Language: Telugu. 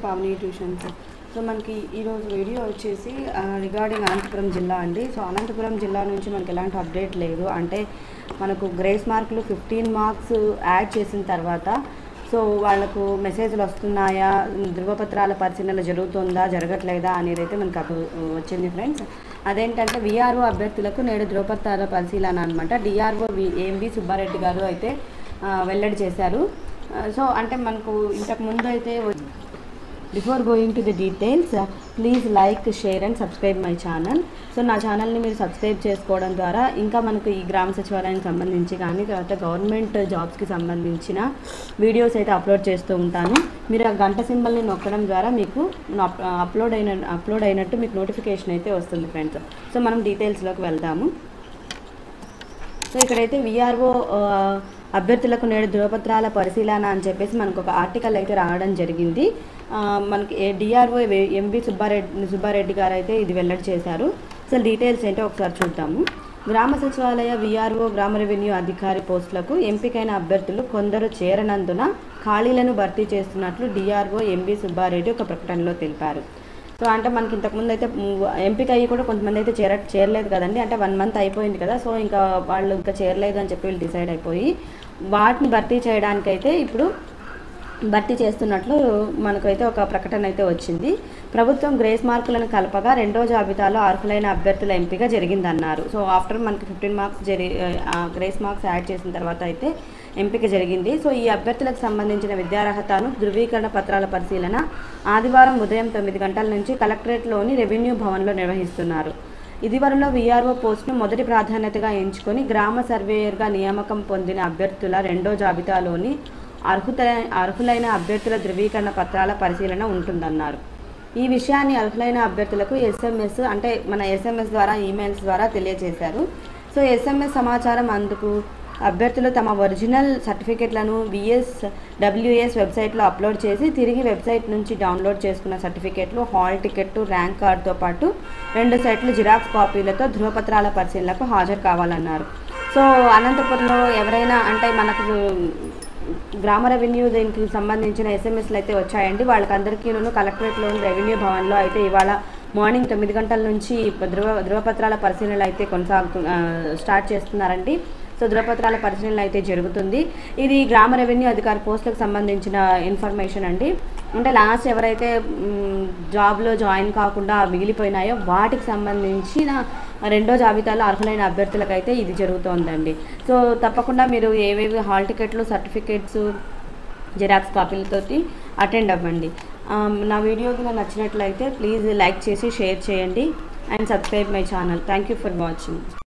పావని ట్యూషన్స్ సో మనకి ఈరోజు వీడియో వచ్చేసి రిగార్డింగ్ అనంతపురం జిల్లా అండి సో అనంతపురం జిల్లా నుంచి మనకి ఎలాంటి అప్డేట్ లేదు అంటే మనకు గ్రేస్ మార్కులు ఫిఫ్టీన్ మార్క్స్ యాడ్ చేసిన తర్వాత సో వాళ్ళకు మెసేజ్లు వస్తున్నాయా ధృవపత్రాల పరిశీలన జరుగుతుందా జరగట్లేదా అనేది అయితే మనకు అప్పుడు వచ్చింది ఫ్రెండ్స్ అదేంటంటే విఆర్ఓ అభ్యర్థులకు నేడు ధృవపత్రాల పరిశీలన అనమాట డిఆర్ఓ వి ఏంబి సుబ్బారెడ్డి గారు అయితే ఆ, వెల్లడి చేశారు సో అంటే మనకు ఇంతకు ముందు అయితే before going to the details please like share and subscribe my channel so నా ఛానల్ని మీరు సబ్స్క్రైబ్ చేసుకోవడం ద్వారా ఇంకా మనకు ఈ గ్రామ సచివాలయానికి సంబంధించి కానీ తర్వాత గవర్నమెంట్ జాబ్స్కి సంబంధించిన వీడియోస్ అయితే అప్లోడ్ చేస్తూ ఉంటాను మీరు ఆ గంట సింబల్ని నొక్కడం ద్వారా మీకు అప్లోడ్ అయిన అప్లోడ్ అయినట్టు మీకు నోటిఫికేషన్ అయితే వస్తుంది ఫ్రెండ్స్ సో మనం డీటెయిల్స్లోకి వెళ్దాము సో ఇక్కడైతే విఆర్ఓ అభ్యర్థులకు నేడు ధృవపత్రాల పరిశీలన అని చెప్పేసి మనకు ఒక ఆర్టికల్ అయితే రావడం జరిగింది ఆ, మనకి డిఆర్ఓ ఎంబి సుబ్బారెడ్డి సుబ్బారెడ్డి గారు అయితే ఇది వెల్లడి చేశారు అసలు డీటెయిల్స్ ఏంటో ఒకసారి చూద్దాము గ్రామ సచివాలయ విఆర్ఓ గ్రామ రెవెన్యూ అధికారి పోస్టులకు ఎంపికైన అభ్యర్థులు కొందరు చేరనందున ఖాళీలను భర్తీ చేస్తున్నట్లు డిఆర్ఓ ఎంబి సుబ్బారెడ్డి ఒక ప్రకటనలో తెలిపారు సో అంటే మనకి ఇంతకుముందు అయితే మ్, ఎంపిక అయ్యి కూడా కొంతమంది అయితే చేర చేరలేదు కదండి అంటే వన్ మంత్ అయిపోయింది కదా సో ఇంకా వాళ్ళు ఇంకా చేరలేదు అని చెప్పి వీళ్ళు డిసైడ్ అయిపోయి వాటిని భర్తీ చేయడానికైతే ఇప్పుడు భర్తీ చేస్తున్నట్లు మనకైతే ఒక ప్రకటన అయితే వచ్చింది ప్రభుత్వం గ్రేస్ మార్కులను కలపగా రెండో జాబితాలో అర్హులైన అభ్యర్థుల ఎంపిక జరిగిందన్నారు సో ఆఫ్టర్ మనకి ఫిఫ్టీన్ మార్క్స్ జరి ఆ, గ్రేస్ మార్క్స్ యాడ్ చేసిన తర్వాత అయితే ఎంపిక జరిగింది సో ఈ అభ్యర్థులకు సంబంధించిన విద్యార్హతను ధృవీకరణ పత్రాల పరిశీలన ఆదివారం ఉదయం తొమ్మిది గంటల నుంచి కలెక్టరేట్లోని రెవెన్యూ భవన్లో నిర్వహిస్తున్నారు ఇదివరలో వీఆర్ఓ పోస్టును మొదటి ప్రాధాన్యతగా ఎంచుకొని గ్రామ సర్వేయర్గా నియామకం పొందిన అభ్యర్థుల రెండో జాబితాలోని అర్హుత అర్హులైన అభ్యర్థుల ధృవీకరణ పత్రాల పరిశీలన ఉంటుందన్నారు ఈ విషయాన్ని అర్హులైన అభ్యర్థులకు ఎస్ఎంఎస్ అంటే మన ఎస్ఎంఎస్ ద్వారా ఈమెయిల్స్ ద్వారా తెలియజేశారు సో ఎస్ఎంఎస్ సమాచారం అందుకు అభ్యర్థులు తమ ఒరిజినల్ సర్టిఫికెట్లను విఎస్ డబ్ల్యూఎస్ వెబ్సైట్లో అప్లోడ్ చేసి తిరిగి వెబ్సైట్ నుంచి డౌన్లోడ్ చేసుకున్న సర్టిఫికెట్లు హాల్ టికెట్ ర్యాంక్ కార్డుతో పాటు రెండు సెట్లు జిరాక్స్ కాపీలతో ధృవపత్రాల పరిశీలనకు హాజరు కావాలన్నారు సో అనంతపురంలో ఎవరైనా అంటే మనకు గ్రామ రెవెన్యూ దీనికి సంబంధించిన ఎస్ఎంఎస్లు అయితే వచ్చాయండి వాళ్ళకందరికీను కలెక్టరేట్లోని రెవెన్యూ భవన్లో అయితే ఇవాళ మార్నింగ్ తొమ్మిది గంటల నుంచి ధృవ ధృవపత్రాల పరిశీలనలు అయితే కొనసాగుతు ఆ, స్టార్ట్ చేస్తున్నారండి సో ధృవపత్రాల పరిశీలన అయితే జరుగుతుంది ఇది గ్రామ రెవెన్యూ అధికారి పోస్టులకు సంబంధించిన ఇన్ఫర్మేషన్ అండి అంటే లాస్ట్ ఎవరైతే మ్, జాబ్లో జాయిన్ కాకుండా మిగిలిపోయినాయో వాటికి సంబంధించిన రెండో జాబితాలో అర్హులైన అభ్యర్థులకైతే ఇది జరుగుతోందండి సో తప్పకుండా మీరు ఏవేవి హాల్ టికెట్లు సర్టిఫికేట్స్ జిరాక్స్ కాపీలతోటి అటెండ్ అవ్వండి ఆమ్, నా వీడియో కనుక నచ్చినట్లయితే ప్లీజ్ లైక్ చేసి షేర్ చేయండి and subscribe my channel thank you for watching